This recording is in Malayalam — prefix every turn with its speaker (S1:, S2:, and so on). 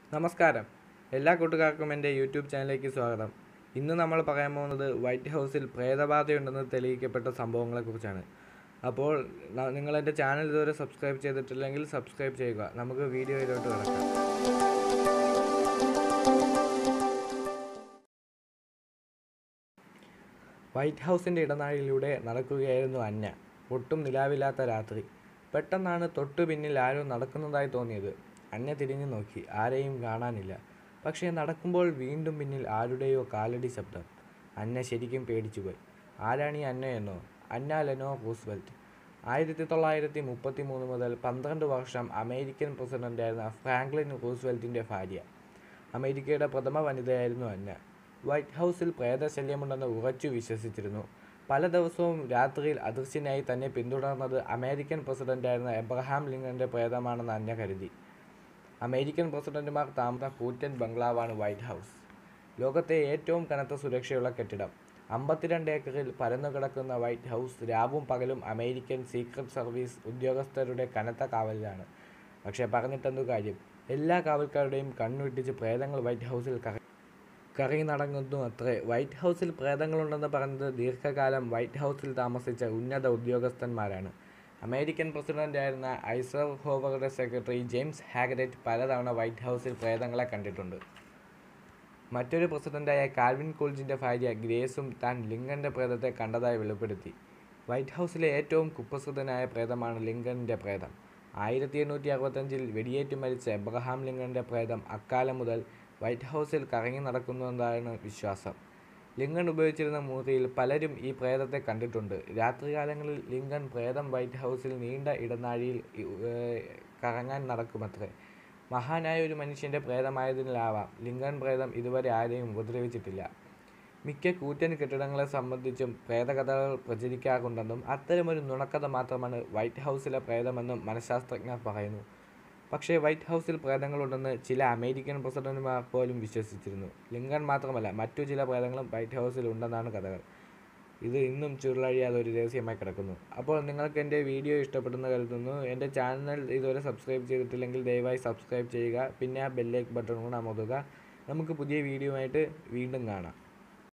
S1: നമസ്കാരം എല്ലാ കൂട്ടുകാർക്കും എൻ്റെ യൂട്യൂബ് ചാനലിലേക്ക് സ്വാഗതം ഇന്ന് നമ്മൾ പറയാൻ പോകുന്നത് വൈറ്റ് ഹൗസിൽ പ്രേതബാധയുണ്ടെന്ന് തെളിയിക്കപ്പെട്ട സംഭവങ്ങളെക്കുറിച്ചാണ് അപ്പോൾ ന- നിങ്ങൾ എൻ്റെ ചാനൽ ഇതുവരെ സബ്സ്ക്രൈബ് ചെയ്തിട്ടില്ലെങ്കിൽ സബ്സ്ക്രൈബ് ചെയ്യുക നമുക്ക് വീഡിയോയിലോട്ട് കിടക്കാം വൈറ്റ് ഹൗസിൻ്റെ ഇടനാഴിയിലൂടെ നടക്കുകയായിരുന്നു അന്ന ഒട്ടും നിലാവില്ലാത്ത രാത്രി പെട്ടെന്നാണ് തൊട്ടു പിന്നിൽ ആരോ നടക്കുന്നതായി തോന്നിയത് അന്ന തിരിഞ്ഞു നോക്കി ആരെയും കാണാനില്ല പക്ഷേ നടക്കുമ്പോൾ വീണ്ടും പിന്നിൽ ആരുടെയോ കാലടി ശബ്ദം അന്ന ശരിക്കും പേടിച്ചുപോയി ആരാണ് ഈ അന്നയെന്നോ അന്ന ലെനോ റൂസ്വെൽറ്റ് ആയിരത്തി തൊള്ളായിരത്തി മുപ്പത്തി മൂന്ന് മുതൽ പന്ത്രണ്ട് വർഷം അമേരിക്കൻ പ്രസിഡന്റായിരുന്ന ഫ്രാങ്ക്ലിൻ റൂസ്വെൽറ്റിൻ്റെ ഭാര്യ അമേരിക്കയുടെ പ്രഥമ വനിതയായിരുന്നു അന്ന വൈറ്റ് ഹൗസിൽ പ്രേതശല്യമുണ്ടെന്ന് ഉറച്ചു വിശ്വസിച്ചിരുന്നു പല ദിവസവും രാത്രിയിൽ അദൃശ്യനായി തന്നെ പിന്തുടർന്നത് അമേരിക്കൻ പ്രസിഡന്റായിരുന്ന എബ്രഹാം ലിങ്കന്റെ പ്രേതമാണെന്ന് അന്ന കരുതി അമേരിക്കൻ പ്രസിഡന്റുമാർ താമസം കൂറ്റൻ ബംഗ്ലാവാണ് വൈറ്റ് ഹൗസ് ലോകത്തെ ഏറ്റവും കനത്ത സുരക്ഷയുള്ള കെട്ടിടം അമ്പത്തിരണ്ട് ഏക്കറിൽ പരന്നു കിടക്കുന്ന വൈറ്റ് ഹൗസ് രാവും പകലും അമേരിക്കൻ സീക്രട്ട് സർവീസ് ഉദ്യോഗസ്ഥരുടെ കനത്ത കാവലിലാണ് പക്ഷേ പറഞ്ഞിട്ടെന്തു കാര്യം എല്ലാ കാവൽക്കാരുടെയും കണ്ണുവെട്ടിച്ച് പ്രേതങ്ങൾ വൈറ്റ് ഹൗസിൽ കറ കറങ്ങി നടങ്ങുന്നു അത്രേ വൈറ്റ് ഹൗസിൽ പ്രേതങ്ങളുണ്ടെന്ന് പറഞ്ഞത് ദീർഘകാലം വൈറ്റ് ഹൗസിൽ താമസിച്ച ഉന്നത ഉദ്യോഗസ്ഥന്മാരാണ് അമേരിക്കൻ പ്രസിഡന്റായിരുന്ന ഐസർ ഹോവറുടെ സെക്രട്ടറി ജെയിംസ് ഹാഗരറ്റ് പലതവണ വൈറ്റ് ഹൗസിൽ പ്രേതങ്ങളെ കണ്ടിട്ടുണ്ട് മറ്റൊരു പ്രസിഡന്റായ കാൽവിൻ കൂൾജിൻ്റെ ഭാര്യ ഗ്രേസും താൻ ലിങ്കന്റെ പ്രേതത്തെ കണ്ടതായി വെളിപ്പെടുത്തി വൈറ്റ് ഹൗസിലെ ഏറ്റവും കുപ്രസിദ്ധനായ പ്രേതമാണ് ലിങ്കന്റെ പ്രേതം ആയിരത്തി എണ്ണൂറ്റി അറുപത്തഞ്ചിൽ വെടിയേറ്റ് മരിച്ച എബ്രഹാം ലിങ്കന്റെ പ്രേതം അക്കാലം മുതൽ വൈറ്റ് ഹൗസിൽ കറങ്ങി നടക്കുന്നുവെന്നാണ് വിശ്വാസം ലിങ്കൺ ഉപയോഗിച്ചിരുന്ന മുറിയിൽ പലരും ഈ പ്രേതത്തെ കണ്ടിട്ടുണ്ട് രാത്രികാലങ്ങളിൽ ലിങ്കൺ പ്രേതം വൈറ്റ് ഹൗസിൽ നീണ്ട ഇടനാഴിയിൽ ഏഹ്, കറങ്ങാൻ നടക്കുമത്രേ മഹാനായ ഒരു മനുഷ്യൻ്റെ പ്രേതമായതിനാലാവാം ലിങ്കൺ പ്രേതം ഇതുവരെ ആരെയും ഉപദ്രവിച്ചിട്ടില്ല മിക്ക കൂറ്റൻ കെട്ടിടങ്ങളെ സംബന്ധിച്ചും പ്രേതകഥകൾ പ്രചരിക്കാറുണ്ടെന്നും അത്തരമൊരു നുണക്കഥ മാത്രമാണ് വൈറ്റ് ഹൗസിലെ പ്രേതമെന്നും മനഃശാസ്ത്രജ്ഞർ പറയുന്നു പക്ഷേ വൈറ്റ് ഹൗസിൽ പ്രേതങ്ങളുണ്ടെന്ന് ചില അമേരിക്കൻ പ്രസിഡന്റുമാർ പോലും വിശ്വസിച്ചിരുന്നു ലിങ്കൺ മാത്രമല്ല മറ്റു ചില പ്രേതങ്ങളും വൈറ്റ് ഹൗസിൽ ഉണ്ടെന്നാണ് കഥകൾ ഇത് ഇന്നും ചുരുളഴിയാതെ ഒരു രഹസ്യമായി കിടക്കുന്നു അപ്പോൾ നിങ്ങൾക്ക് എൻ്റെ വീഡിയോ ഇഷ്ടപ്പെടുന്ന കരുതുന്നു എൻ്റെ ചാനൽ ഇതുവരെ സബ്സ്ക്രൈബ് ചെയ്തിട്ടില്ലെങ്കിൽ ദയവായി സബ്സ്ക്രൈബ് ചെയ്യുക പിന്നെ ആ ബെല്ലേക്ക് ബട്ടൺ കൂടെ അമർത്തുക നമുക്ക് പുതിയ വീഡിയോ ആയിട്ട് വീണ്ടും കാണാം